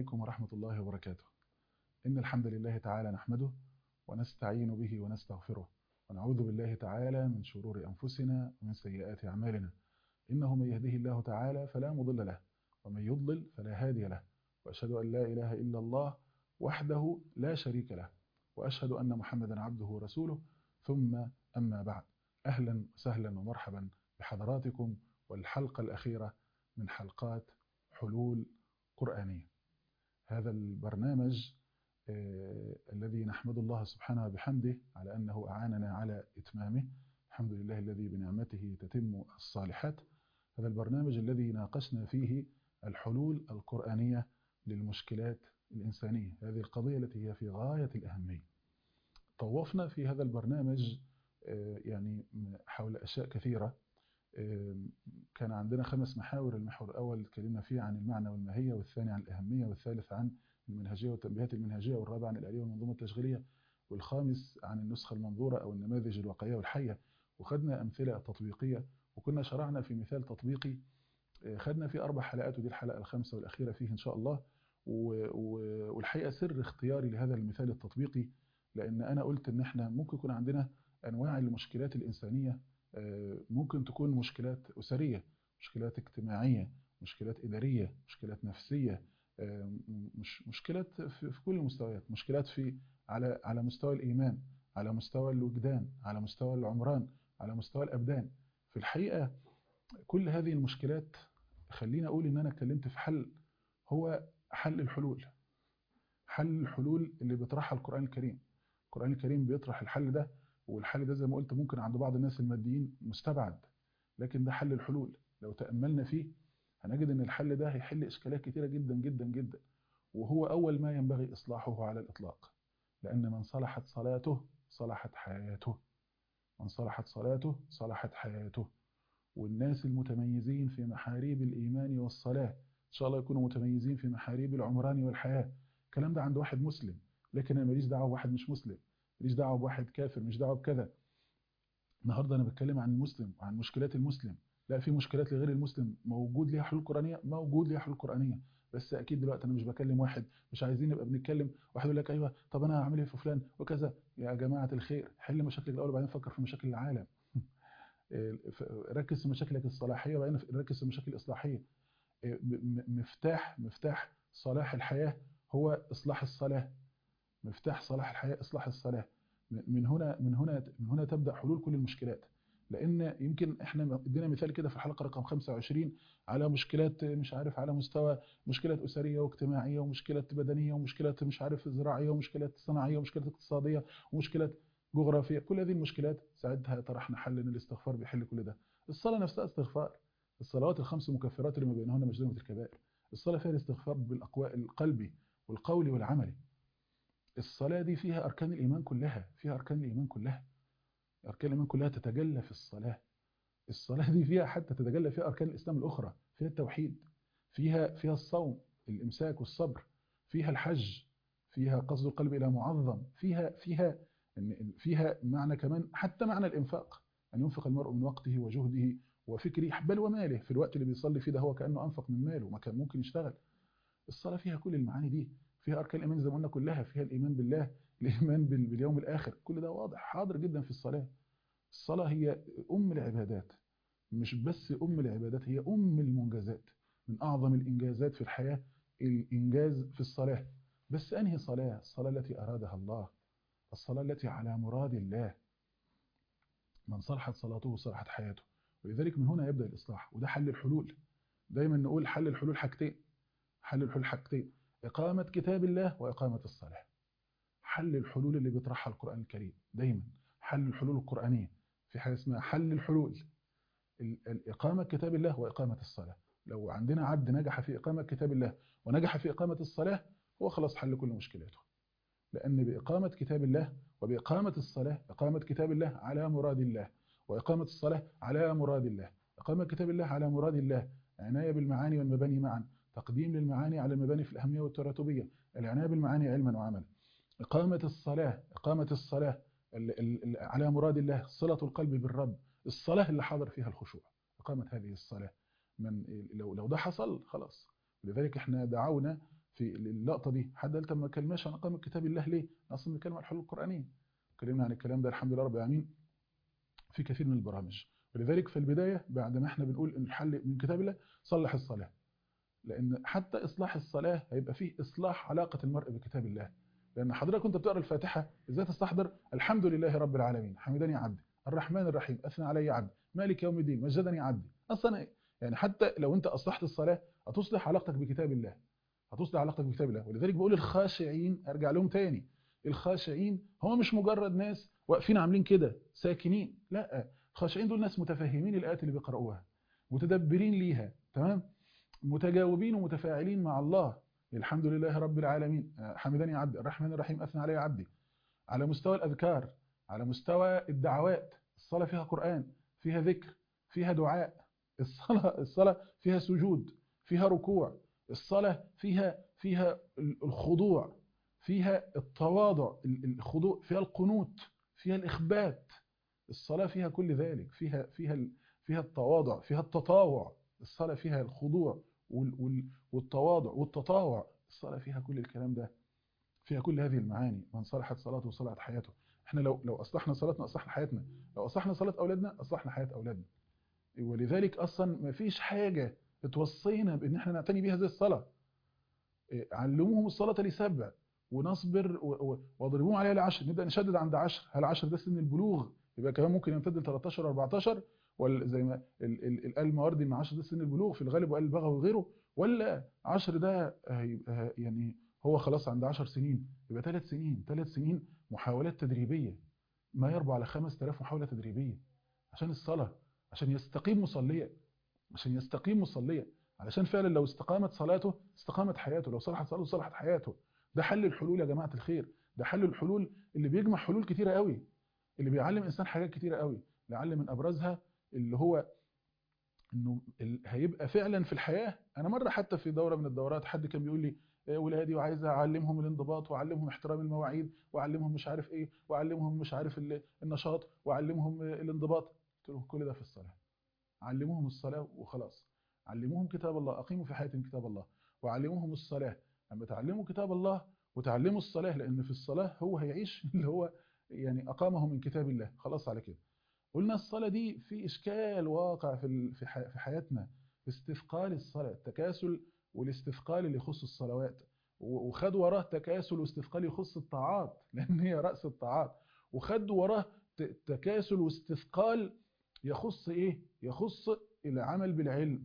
عليكم ورحمة الله وبركاته إن الحمد لله تعالى نحمده ونستعين به ونستغفره ونعوذ بالله تعالى من شرور أنفسنا ومن سيئات أعمالنا إنه من يهده الله تعالى فلا مضل له ومن يضلل فلا هادي له وأشهد أن لا إله إلا الله وحده لا شريك له وأشهد أن محمدا عبده ورسوله ثم أما بعد أهلا وسهلا ومرحبا بحضراتكم والحلقة الأخيرة من حلقات حلول قرآنية هذا البرنامج آه الذي نحمد الله سبحانه وبحمده على أنه أعاننا على إتمامه الحمد لله الذي بنعمته تتم الصالحات هذا البرنامج الذي ناقشنا فيه الحلول القرآنية للمشكلات الإنسانية هذه القضية التي هي في غاية الأهمية طوفنا في هذا البرنامج آه يعني حول أشياء كثيرة كان عندنا خمس محاور المحور الأول اتكلمنا فيه عن المعنى والماهية والثاني عن الأهمية والثالث عن المنهجية والتنبيهات المنهجية والرابع عن الآلية والمنظومة التشغيلية والخامس عن النسخة المنظورة أو النماذج الواقعية والحية وخدنا أمثلة تطبيقية وكنا شرعنا في مثال تطبيقي خدنا فيه أربع حلقات ودي الحلقة الخامسة والأخيرة فيه إن شاء الله والحقيقة سر اختياري لهذا المثال التطبيقي لأن أنا قلت إن إحنا ممكن يكون عندنا أنواع المشكلات الإنسانية ممكن تكون مشكلات أسرية مشكلات اجتماعية مشكلات إدارية مشكلات نفسية مش مشكلات في كل المستويات مشكلات في على على مستوى الإيمان على مستوى الوجدان على مستوى العمران على مستوى الأبدان في الحقيقة كل هذه المشكلات خلينا أقول إن أنا اتكلمت في حل هو حل الحلول حل الحلول اللي بيطرحها القرآن الكريم القرآن الكريم بيطرح الحل ده والحل ده زي ما قلت ممكن عند بعض الناس الماديين مستبعد لكن ده حل الحلول لو تأملنا فيه هنجد ان الحل ده هيحل اشكالات كتيرة جدا جدا جدا وهو اول ما ينبغي اصلاحه على الاطلاق لان من صلحت صلاته صلحت حياته من صلحت صلاته صلحت حياته والناس المتميزين في محاريب الايمان والصلاة ان شاء الله يكونوا متميزين في محاريب العمران والحياة الكلام ده عند واحد مسلم لكن انا ماليش دعوه بواحد مش مسلم ماليش دعوه بواحد كافر مش دعوه بكذا النهارده انا بتكلم عن المسلم وعن مشكلات المسلم لا في مشكلات لغير المسلم موجود ليها حلول قرانيه موجود ليها حلول قرانيه بس اكيد دلوقتي انا مش بكلم واحد مش عايزين نبقى بنتكلم واحد يقول لك ايوه طب انا هعمل ايه في فلان وكذا يا جماعه الخير حل مشاكلك الاول وبعدين فكر في مشاكل العالم ركز في مشاكلك الصلاحيه وبعدين ركز في المشاكل الاصلاحيه مفتاح مفتاح صلاح الحياه هو اصلاح الصلاه مفتاح صلاح الحياة إصلاح الصلاة من هنا من هنا من هنا تبدأ حلول كل المشكلات لأن يمكن احنا ادينا مثال كده في الحلقة رقم 25 على مشكلات مش عارف على مستوى مشكلات أسرية واجتماعية ومشكلات بدنية ومشكلات مش عارف زراعية ومشكلات صناعية ومشكلات اقتصادية ومشكلات جغرافية كل هذه المشكلات ساعتها طرحنا حل ان الاستغفار بيحل كل ده الصلاة نفسها استغفار الصلوات الخمس مكفرات اللي ما بينهن مجزومة الكبائر الصلاة فيها الاستغفار بالأقوال القلبي والقولي والعملي الصلاة دي فيها أركان الإيمان كلها فيها أركان الإيمان كلها أركان الإيمان كلها تتجلى في الصلاة الصلاة دي فيها حتى تتجلى فيها أركان الإسلام الأخرى فيها التوحيد فيها فيها الصوم الإمساك والصبر فيها الحج فيها قصد القلب إلى معظم فيها فيها فيها معنى كمان حتى معنى الإنفاق أن ينفق المرء من وقته وجهده وفكره بل وماله في الوقت اللي بيصلي فيه ده هو كأنه أنفق من ماله ما كان ممكن يشتغل الصلاة فيها كل المعاني دي فيها أركان الإيمان زي ما قلنا كلها فيها الإيمان بالله الإيمان باليوم الآخر كل ده واضح حاضر جدا في الصلاة الصلاة هي أم العبادات مش بس أم العبادات هي أم المنجزات من أعظم الإنجازات في الحياة الإنجاز في الصلاة بس أنهي صلاة الصلاة التي أرادها الله الصلاة التي على مراد الله من صلحت صلاته صلحت حياته ولذلك من هنا يبدأ الإصلاح وده حل الحلول دايما نقول حل الحلول حاجتين حل الحلول حاجتين إقامة كتاب الله وإقامة الصلاة حل الحلول اللي بيطرحها القرآن الكريم دايما حل الحلول القرآنية في حاجة اسمها حل الحلول إقامة كتاب الله وإقامة الصلاة لو عندنا عبد نجح في إقامة كتاب الله ونجح في إقامة الصلاة هو خلاص حل كل مشكلاته لأن بإقامة كتاب الله وبإقامة الصلاة إقامة كتاب الله على مراد الله وإقامة الصلاة على مراد الله إقامة كتاب الله على مراد الله عناية بالمعاني والمباني معا تقديم للمعاني على المباني في الأهمية والتراتبية العناية بالمعاني علما وعملا إقامة الصلاة إقامة الصلاة على مراد الله صلة القلب بالرب الصلاة اللي حاضر فيها الخشوع إقامة هذه الصلاة من لو لو ده حصل خلاص لذلك احنا دعونا في اللقطه دي حد قال طب ما كلمناش عن اقامه كتاب الله ليه اصلا بنتكلم عن الحلول القرانيه اتكلمنا عن الكلام ده الحمد لله رب العالمين في كثير من البرامج ولذلك في البدايه بعد ما احنا بنقول ان الحل من كتاب الله صلح الصلاه لان حتى اصلاح الصلاه هيبقى فيه اصلاح علاقه المرء بكتاب الله لان حضرتك كنت بتقرا الفاتحه ازاي تستحضر الحمد لله رب العالمين حمدني عبدي الرحمن الرحيم اثنى علي عبدي مالك يوم الدين مجدني عبدي اصلا يعني حتى لو انت اصلحت الصلاه هتصلح علاقتك بكتاب الله هتصلح علاقتك بكتاب الله ولذلك بقول الخاشعين ارجع لهم تاني الخاشعين هم مش مجرد ناس واقفين عاملين كده ساكنين لا الخاشعين دول ناس متفهمين الايات اللي بيقراوها متدبرين ليها تمام متجاوبين ومتفاعلين مع الله الحمد لله رب العالمين حمدني عبدي الرحمن الرحيم اثنى علي عبدي على مستوى الاذكار على مستوى الدعوات الصلاه فيها قران فيها ذكر فيها دعاء الصلاه الصلاه فيها سجود فيها ركوع الصلاه فيها فيها الخضوع فيها التواضع الخضوع فيها القنوت فيها الاخبات الصلاه فيها كل ذلك فيها فيها فيها التواضع فيها التطاوع الصلاه فيها الخضوع والتواضع والتطاوع الصلاه فيها كل الكلام ده فيها كل هذه المعاني من صلحت صلاته صلحت حياته احنا لو لو اصلحنا صلاتنا اصلحنا حياتنا لو اصلحنا صلاه اولادنا اصلحنا حياه اولادنا ولذلك اصلا ما فيش حاجه اتوصينا بان احنا نعتني بيها زي الصلاه علموهم الصلاه لسبع ونصبر واضربوهم عليها لعشر نبدا نشدد عند عشر هل عشر ده سن البلوغ يبقى كمان ممكن يمتد ل 13 14 ولا زي ما قال المواردي ان 10 ده سن البلوغ في الغالب وقال البغوي وغيره ولا 10 ده هيبقى يعني هو خلاص عند 10 سنين يبقى 3 سنين 3 سنين محاولات تدريبيه ما يربع على 5000 محاوله تدريبيه عشان الصلاه عشان يستقيم مصليا عشان يستقيم مصليا علشان فعلا لو استقامت صلاته استقامت حياته لو صلحت صلاته صلحت حياته ده حل الحلول يا جماعه الخير ده حل الحلول اللي بيجمع حلول كتيره قوي اللي بيعلم انسان حاجات كتيره قوي لعل من ابرزها اللي هو انه هيبقى فعلا في الحياه انا مره حتى في دوره من الدورات حد كان بيقول لي ولادي وعايز اعلمهم الانضباط واعلمهم احترام المواعيد واعلمهم مش عارف ايه واعلمهم مش عارف النشاط واعلمهم الانضباط قلت له كل ده في الصلاه علموهم الصلاه وخلاص علموهم كتاب الله اقيموا في حياتهم كتاب الله وعلموهم الصلاه لما تعلموا كتاب الله وتعلموا الصلاه لان في الصلاه هو هيعيش اللي هو يعني اقامه من كتاب الله خلاص على كده قلنا الصلاة دي في إشكال واقع في في حياتنا استثقال الصلاة التكاسل والاستثقال اللي يخص الصلوات وخد وراه تكاسل واستثقال يخص الطاعات لأن هي رأس الطاعات وخد وراه تكاسل واستثقال يخص إيه؟ يخص العمل بالعلم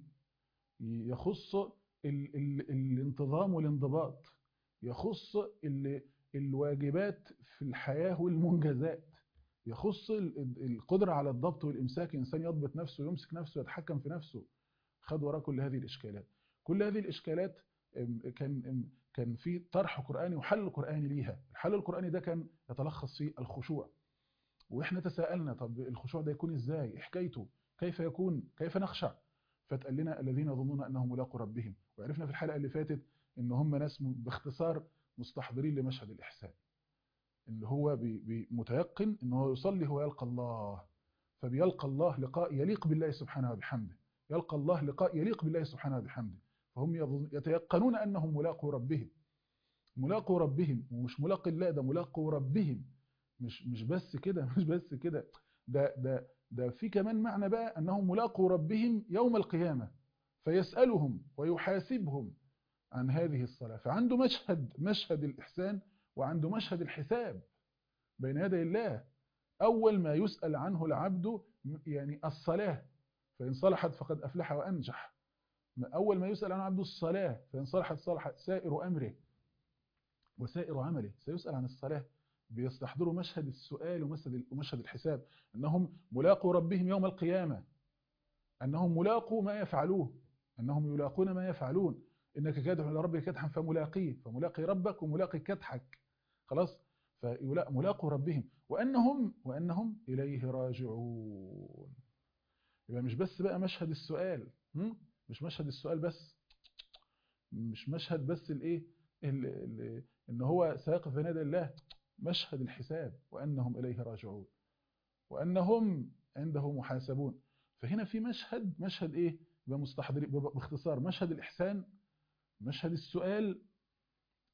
يخص ال ال الانتظام والانضباط يخص ال الواجبات في الحياة والمنجزات يخص القدرة على الضبط والإمساك الإنسان يضبط نفسه ويمسك نفسه ويتحكم في نفسه خد وراء كل هذه الإشكالات كل هذه الإشكالات كان كان في طرح قرآني وحل قرآني ليها الحل القرآني ده كان يتلخص في الخشوع وإحنا تساءلنا طب الخشوع ده يكون إزاي إيه حكايته كيف يكون كيف نخشع فتقال لنا الذين يظنون أنهم ملاقوا ربهم وعرفنا في الحلقة اللي فاتت إن هم ناس باختصار مستحضرين لمشهد الإحسان اللي هو متيقن ان هو يصلي هو يلقى الله فبيلقى الله لقاء يليق بالله سبحانه وبحمده يلقى الله لقاء يليق بالله سبحانه وبحمده فهم يتيقنون انهم ملاقوا ربهم ملاقوا ربهم ومش ملاقي الله ده ملاقوا ربهم مش مش بس كده مش بس كده ده ده ده في كمان معنى بقى انهم ملاقوا ربهم يوم القيامه فيسالهم ويحاسبهم عن هذه الصلاه فعنده مشهد مشهد الاحسان وعنده مشهد الحساب بين يدي الله أول ما يسأل عنه العبد يعني الصلاة فإن صلحت فقد أفلح وأنجح أول ما يسأل عنه عبد الصلاة فإن صلحت صلحت سائر أمره وسائر عمله سيسأل عن الصلاة بيستحضروا مشهد السؤال ومشهد ومشهد الحساب أنهم ملاقوا ربهم يوم القيامة أنهم ملاقوا ما يفعلوه أنهم يلاقون ما يفعلون إنك كادح إلى ربك كدحا فملاقيه فملاقي ربك وملاقي كدحك خلاص فملاقوا ربهم وأنهم وأنهم إليه راجعون يبقى مش بس بقى مشهد السؤال مش مشهد السؤال بس مش مشهد بس الايه ان هو سيقف بين يدي الله مشهد الحساب وانهم اليه راجعون وانهم عنده محاسبون فهنا في مشهد مشهد ايه بمستحضر باختصار مشهد الاحسان مشهد السؤال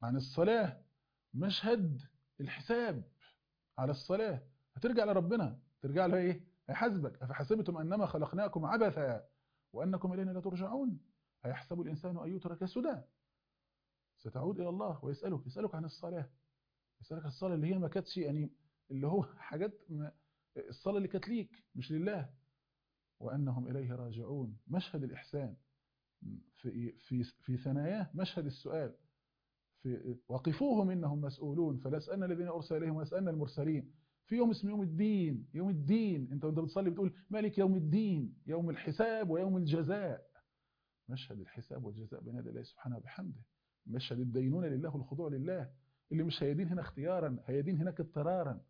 عن الصلاة مشهد الحساب على الصلاة هترجع لربنا ترجع له ايه هيحاسبك افحسبتم انما خلقناكم عبثا وانكم الينا لا ترجعون هيحسب الانسان ان يترك سدى ستعود الى الله ويسالك يسالك عن الصلاه يسالك عن الصلاه اللي هي ما كانتش يعني اللي هو حاجات ما الصلاه اللي كانت ليك مش لله وانهم اليه راجعون مشهد الاحسان في في في ثناياه مشهد السؤال في وقفوهم انهم مسؤولون فلاسالنا الذين ارسل اليهم واسالنا المرسلين في يوم اسمه يوم الدين يوم الدين انت وانت بتصلي بتقول مالك يوم الدين يوم الحساب ويوم الجزاء مشهد الحساب والجزاء بين يدي الله سبحانه وبحمده مشهد الدينونه لله والخضوع لله اللي مش هيدين هنا اختيارا هيدين هناك اضطرارا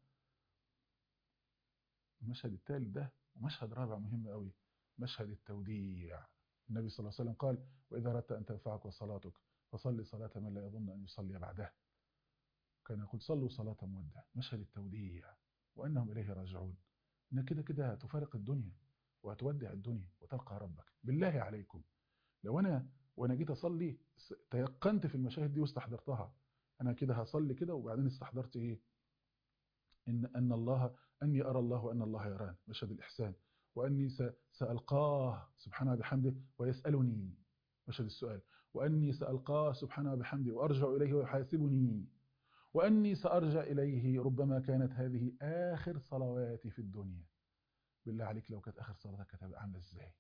المشهد الثالث ده ومشهد رابع مهم قوي مشهد التوديع النبي صلى الله عليه وسلم قال واذا اردت ان تنفعك صلاتك فصلي صلاه من لا يظن ان يصلي بعدها كان يقول صلوا صلاه مودع مشهد التوديع وانهم اليه راجعون انك كده كده هتفارق الدنيا وهتودع الدنيا وتلقى ربك بالله عليكم لو انا وانا جيت اصلي تيقنت في المشاهد دي واستحضرتها انا كده هصلي كده وبعدين استحضرت ايه ان ان الله اني ارى الله وان الله يراني مشهد الاحسان واني سالقاه سبحانه وبحمده ويسالني مشهد السؤال واني سالقاه سبحانه وبحمده وارجع اليه ويحاسبني واني سارجع اليه ربما كانت هذه اخر صلواتي في الدنيا بالله عليك لو كانت اخر صلاتك هتبقى عامله ازاي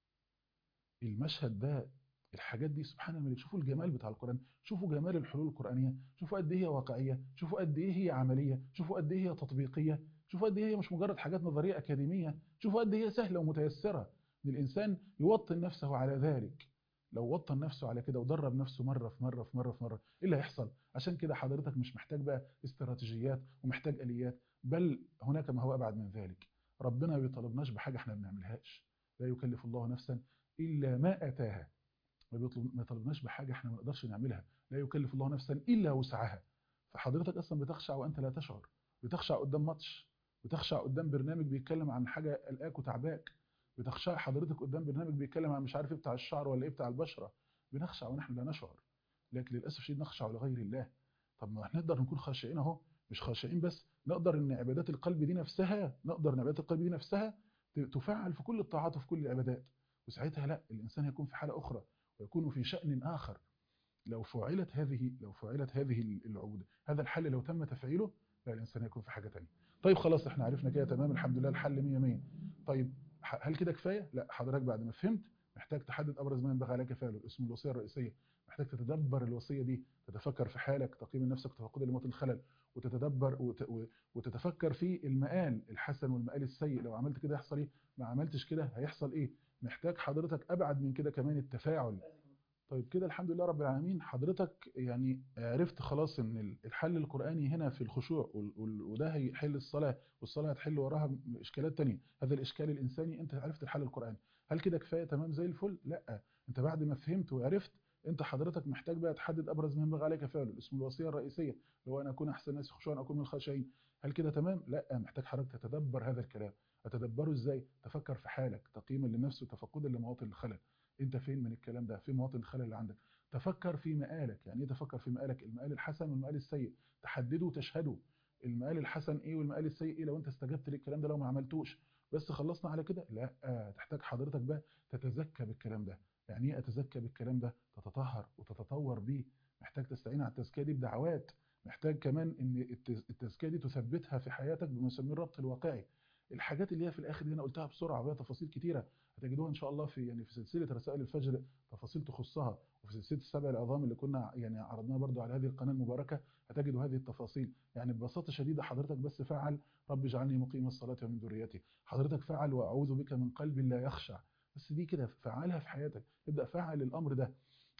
المشهد ده الحاجات دي سبحان الملك شوفوا الجمال بتاع القرآن شوفوا جمال الحلول القرآنية شوفوا قد ايه هي واقعية شوفوا قد ايه هي عملية شوفوا قد ايه هي تطبيقية شوفوا قد ايه هي مش مجرد حاجات نظرية أكاديمية شوفوا قد ايه هي سهلة ومتيسرة ان الإنسان يوطن نفسه على ذلك لو وطن نفسه على كده ودرب نفسه مرة في مرة في مرة في مرة ايه اللي هيحصل عشان كده حضرتك مش محتاج بقى استراتيجيات ومحتاج آليات بل هناك ما هو أبعد من ذلك ربنا ما بيطالبناش بحاجة احنا ما بنعملهاش لا يكلف الله نفسا إلا ما أتاها ما بيطلب ما يطلبناش بحاجه احنا ما نقدرش نعملها لا يكلف الله نفسا الا وسعها فحضرتك اصلا بتخشع وانت لا تشعر بتخشع قدام ماتش بتخشع قدام برنامج بيتكلم عن حاجه قلقاك وتعباك بتخشع حضرتك قدام برنامج بيتكلم عن مش عارف ايه بتاع الشعر ولا ايه بتاع البشره بنخشع ونحن لا نشعر لكن للاسف شديد نخشع لغير الله طب ما احنا نقدر نكون خاشعين اهو مش خاشعين بس نقدر ان عبادات القلب دي نفسها نقدر ان عبادات القلب دي نفسها تفعل في كل الطاعات وفي كل العبادات وساعتها لا الانسان هيكون في حاله اخرى ويكون في شأن آخر لو فعلت هذه لو فعلت هذه العبودة هذا الحل لو تم تفعيله لا الإنسان يكون في حاجة تانية طيب خلاص احنا عرفنا كده تمام الحمد لله الحل 100 100 طيب هل كده كفاية لا حضرتك بعد ما فهمت محتاج تحدد أبرز ما ينبغي عليك فعله اسم الوصية الرئيسية محتاج تتدبر الوصية دي تتفكر في حالك تقييم نفسك تفقد لموت الخلل وتتدبر وت... وتتفكر في المآل الحسن والمآل السيء لو عملت كده يحصل ايه ما عملتش كده هيحصل ايه محتاج حضرتك أبعد من كده كمان التفاعل طيب كده الحمد لله رب العالمين حضرتك يعني عرفت خلاص ان الحل القرآني هنا في الخشوع وده هيحل الصلاة والصلاة هتحل وراها اشكالات تانية هذا الاشكال الانساني انت عرفت الحل القرآني هل كده كفاية تمام زي الفل لا انت بعد ما فهمت وعرفت انت حضرتك محتاج بقى تحدد ابرز ما ينبغي عليك فعله اسم الوصيه الرئيسيه اللي هو ان اكون احسن الناس خشوعا اكون من الخاشعين هل كده تمام لا محتاج حضرتك تتدبر هذا الكلام اتدبره ازاي تفكر في حالك تقييما للنفس وتفقدا لمواطن الخلل انت فين من الكلام ده في مواطن الخلل اللي عندك تفكر في مآلك يعني ايه تفكر في مآلك المآل الحسن والمآل السيء تحدده وتشهده المآل الحسن ايه والمآل السيء ايه لو انت استجبت للكلام ده لو ما عملتوش بس خلصنا على كده لا تحتاج حضرتك بقى تتزكى بالكلام ده يعني ايه اتزكى بالكلام ده تتطهر وتتطور بيه محتاج تستعين على التزكيه دي بدعوات محتاج كمان ان التزكيه دي تثبتها في حياتك بما يسميه الربط الواقعي الحاجات اللي هي في الاخر دي انا قلتها بسرعه وهي تفاصيل كتيره هتجدوها ان شاء الله في يعني في سلسله رسائل الفجر تفاصيل تخصها وفي سلسله السبع العظام اللي كنا يعني عرضناها برضو على هذه القناه المباركه هتجدوا هذه التفاصيل يعني ببساطه شديده حضرتك بس فعل رب اجعلني مقيم الصلاه ومن ذريتي حضرتك فعل واعوذ بك من قلب لا يخشع بس دي كده فعلها في حياتك ابدا فعل الامر ده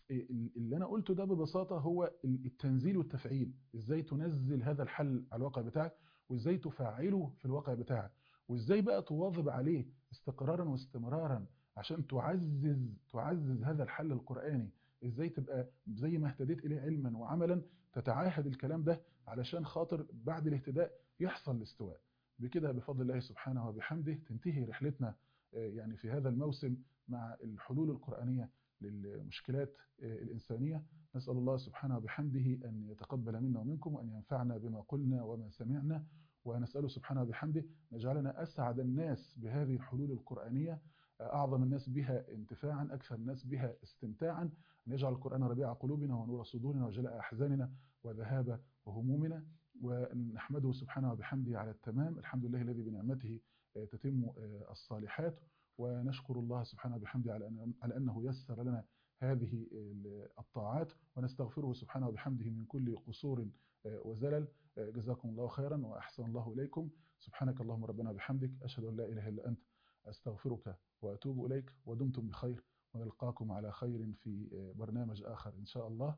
اللي انا قلته ده ببساطه هو التنزيل والتفعيل ازاي تنزل هذا الحل على الواقع بتاعك وازاي تفعله في الواقع بتاعك وازاي بقى تواظب عليه استقرارا واستمرارا عشان تعزز تعزز هذا الحل القرآني ازاي تبقى زي ما اهتديت اليه علما وعملا تتعاهد الكلام ده علشان خاطر بعد الاهتداء يحصل الاستواء بكده بفضل الله سبحانه وبحمده تنتهي رحلتنا يعني في هذا الموسم مع الحلول القرآنية للمشكلات الإنسانية نسأل الله سبحانه وبحمده أن يتقبل منا ومنكم وأن ينفعنا بما قلنا وما سمعنا ونسأله سبحانه وبحمده نجعلنا أسعد الناس بهذه الحلول القرآنية أعظم الناس بها انتفاعا أكثر الناس بها استمتاعا أن يجعل القرآن ربيع قلوبنا ونور صدورنا وجلاء أحزاننا وذهاب همومنا ونحمده سبحانه وبحمده على التمام الحمد لله الذي بنعمته تتم الصالحات ونشكر الله سبحانه وبحمده على أنه يسر لنا هذه الطاعات ونستغفره سبحانه وبحمده من كل قصور وزلل جزاكم الله خيرا وأحسن الله إليكم سبحانك اللهم ربنا بحمدك أشهد أن لا إله إلا أنت أستغفرك وأتوب إليك ودمتم بخير ونلقاكم على خير في برنامج آخر إن شاء الله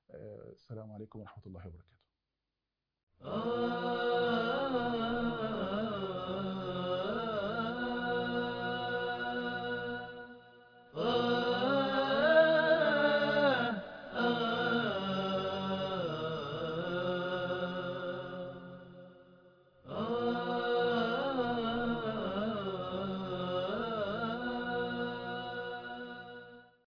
السلام عليكم ورحمة الله وبركاته